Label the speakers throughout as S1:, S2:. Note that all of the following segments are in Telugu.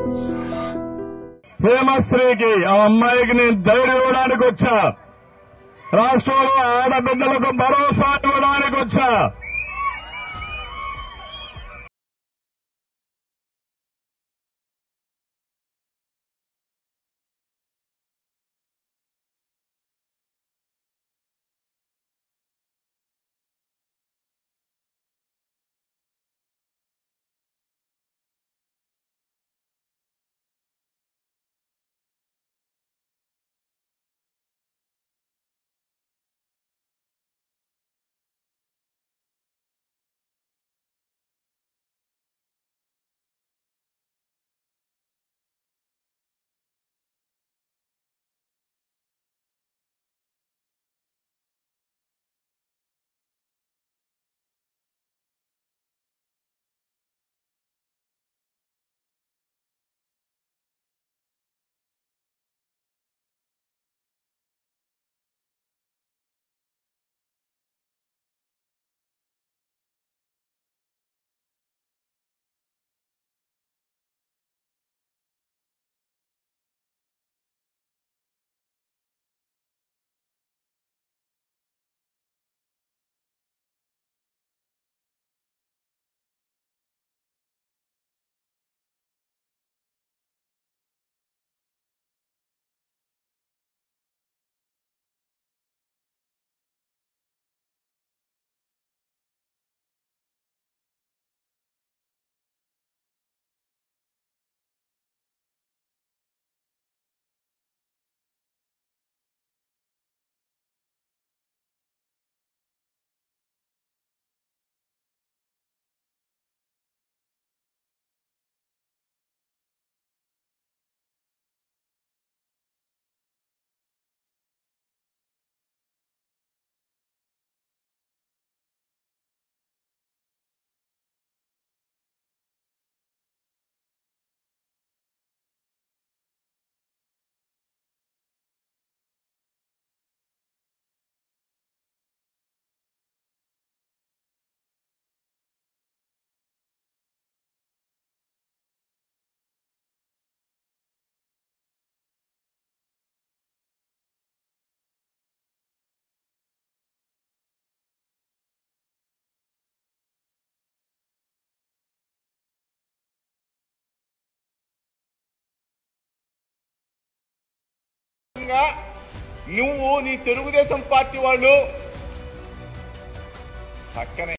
S1: హేమశ్రీకి ఆ అమ్మాయికి నేను ధైర్యం ఇవ్వడానికి వచ్చా రాష్ట్రంలో ఆడబిడ్డలకు భరోసా ఇవ్వడానికి వచ్చా
S2: విధంగా నువ్వు నీ తెలుగుదేశం పార్టీ వాళ్ళు పక్కనే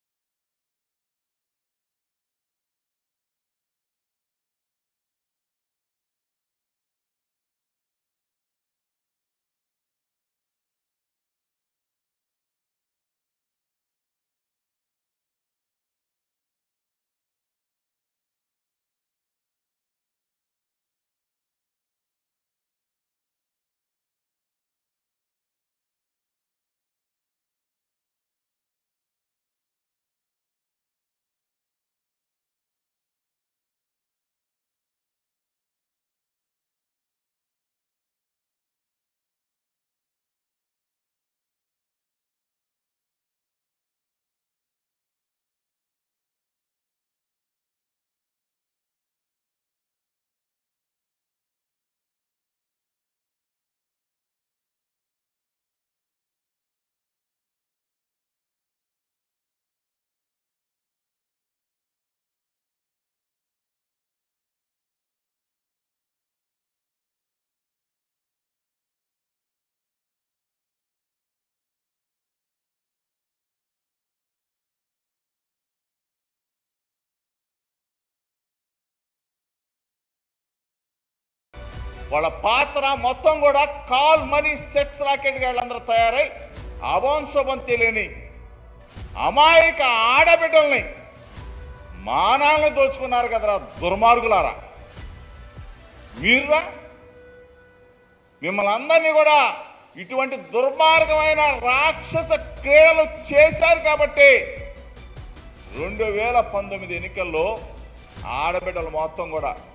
S2: వాళ్ళ పాత్ర మొత్తం కూడా కాల్ మనీ సెక్స్ రాకెట్ గాళ్ళందరూ తయారై అవంశవం తెలియని అమాయక ఆడబిడ్డల్ని మానాలను దోచుకున్నారు కదరా దుర్మార్గులారా మీరురా మిమ్మల్ని అందరినీ కూడా ఇటువంటి దుర్మార్గమైన రాక్షస క్రీడలు చేశారు కాబట్టి రెండు వేల పంతొమ్మిది ఎన్నికల్లో ఆడబిడ్డలు మొత్తం కూడా